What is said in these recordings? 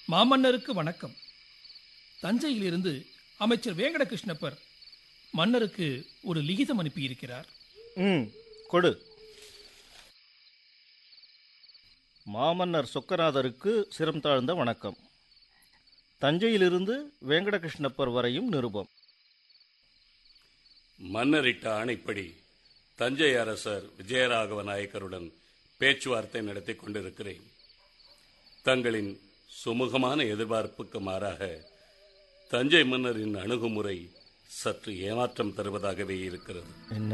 மாமன்னருக்கு வணக்கம் தஞ்சையிலிருந்து அமைச்சர் வேங்கடகிருஷ்ணப்பர் மன்னருக்கு ஒரு லிகிதம் அனுப்பியிருக்கிறார் ம் கொடு மாமன்னர் சொக்கநாதருக்கு சிரம் தாழ்ந்த வணக்கம் தஞ்சையிலிருந்து வேங்கடகிருஷ்ணப்பர் வரையும் நிருபம் மன்னரிட்ட ஆணைப்படி தஞ்சை அரசர் விஜயராகவ நாயக்கருடன் பேச்சுவார்த்தை நடத்தி கொண்டிருக்கிறேன் தங்களின் சுமூகமான எதிர்பார்ப்புக்கு மாறாக தஞ்சை மன்னரின் அணுகுமுறை சற்று ஏமாற்றம் தருவதாகவே இருக்கிறது என்ன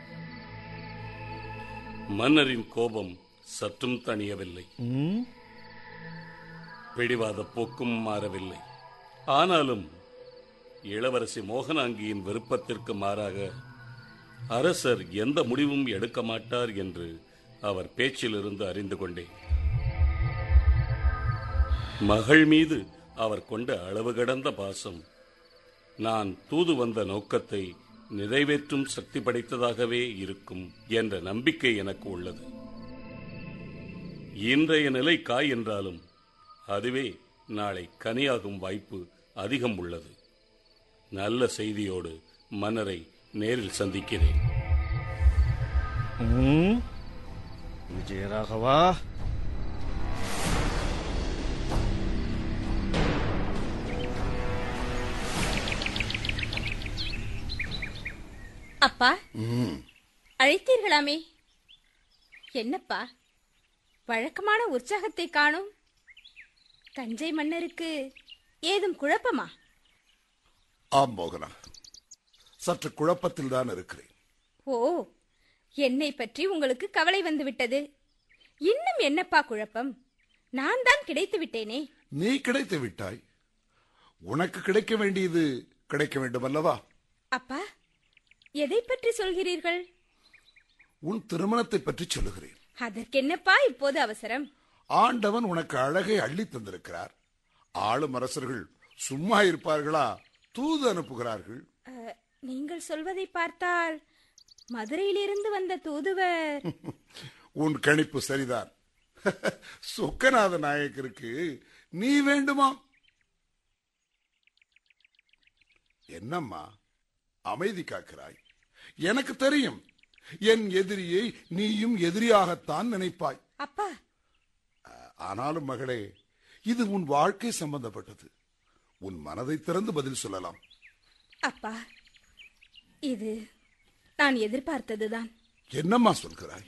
மன்னரின் கோபம் சற்றும் தணியவில்லை ம் பிடிவாத போக்கும் மாறவில்லை ஆனாலும் இளவரசி மோகனாங்கியின் விருப்பத்திற்கு மாறாக அரசர் எந்த முடிவும் எடுக்க மாட்டார் என்று அவர் பேச்சிலிருந்து அறிந்து கொண்டேன் மகள் மீது அவர் கொண்ட அளவு கடந்த பாசம் நான் தூது வந்த நோக்கத்தை நிறைவேற்றும் சக்தி படைத்ததாகவே இருக்கும் என்ற நம்பிக்கை எனக்கு உள்ளது இன்றைய நிலை காய் என்றாலும் அதுவே நாளை கனியாகும் வாய்ப்பு அதிகம் உள்ளது நல்ல செய்தியோடு மன்னரை நேரில் சந்திக்கிறேன் ம் விஜயராகவா அப்பா அழைத்தீர்களாமே என்னப்பா வழக்கமான உற்சாகத்தை காணும் தஞ்சை மன்னருக்கு ஏதும் குழப்பமா ஆம் மோகனா சற்று குழப்பத்தில் தான் இருக்கிறேன் ஓ என்னை பற்றி உங்களுக்கு கவலை வந்து விட்டது இன்னும் என்னப்பா குழப்பம் நான் தான் கிடைத்து விட்டேனே நீ கிடைத்து விட்டாய் உனக்கு கிடைக்க வேண்டியது கிடைக்க வேண்டும் அல்லவா அப்பா எதை பற்றி சொல்கிறீர்கள் உன் திருமணத்தை பற்றி சொல்லுகிறேன் அதற்கென்னப்பா இப்போது அவசரம் ஆண்டவன் உனக்கு அழகை அள்ளி தந்திருக்கிறார் ஆளும் அரசர்கள் சும்மா இருப்பார்களா தூது அனுப்புகிறார்கள் அ, நீங்கள் சொல்வதை பார்த்தால் மதுரையிலிருந்து வந்த தூதுவர் உன் கணிப்பு சரிதான் சொக்கநாத நாயக்கருக்கு நீ வேண்டுமாம் என்னம்மா அமைதி காக்கிறாய் எனக்கு தெரியும் என் எதிரியை நீயும் எதிரியாகத்தான் நினைப்பாய் அப்பா ஆனாலும் மகளே இது உன் வாழ்க்கை சம்பந்தப்பட்டது உன் மனதை திறந்து பதில் சொல்லலாம் அப்பா இது நான் எதிர்பார்த்ததுதான் என்னம்மா சொல்கிறாய்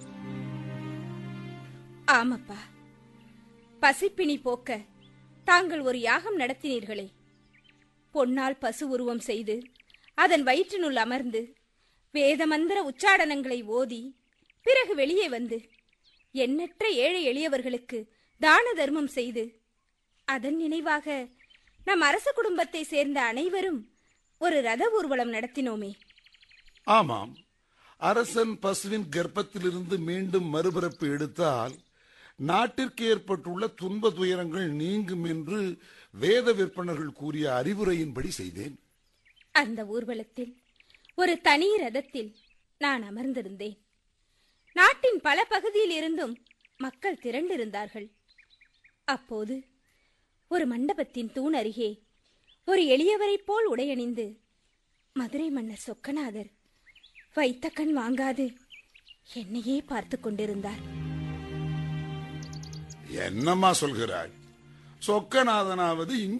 ஆமப்பா பசிப்பினி போக்க தாங்கள் ஒரு யாகம் நடத்தினீர்களே பொன்னால் பசு உருவம் செய்து அதன் வயிற்றினுள் அமர்ந்து வேத மந்திர உச்சாடனங்களை ஓதி பிறகு வெளியே வந்து எண்ணற்ற ஏழை எளியவர்களுக்கு தான தர்மம் செய்து அதன் நினைவாக நம் அரச குடும்பத்தை சேர்ந்த அனைவரும் ஒரு ரத ஊர்வலம் நடத்தினோமே ஆமாம் அரசன் பசுவின் கர்ப்பத்திலிருந்து மீண்டும் மறுபிறப்பு எடுத்தால் நாட்டிற்கு ஏற்பட்டுள்ள துன்ப துயரங்கள் நீங்கும் என்று வேத விற்பனர்கள் கூறிய அறிவுரையின்படி செய்தேன் அந்த ஊர்வலத்தில் ஒரு தனி ரதத்தில் நான் அமர்ந்திருந்தேன் நாட்டின் பல பகுதியில் இருந்தும் மக்கள் திரண்டிருந்தார்கள் அப்போது ஒரு மண்டபத்தின் தூண் அருகே ஒரு எளியவரைப் போல் உடையணிந்து மதுரை மன்னர் சொக்கநாதர் வைத்த கண் வாங்காது என்னையே பார்த்து கொண்டிருந்தார் என்னம்மா சொல்கிறாய் சொக்கநாதனாவது இங்கே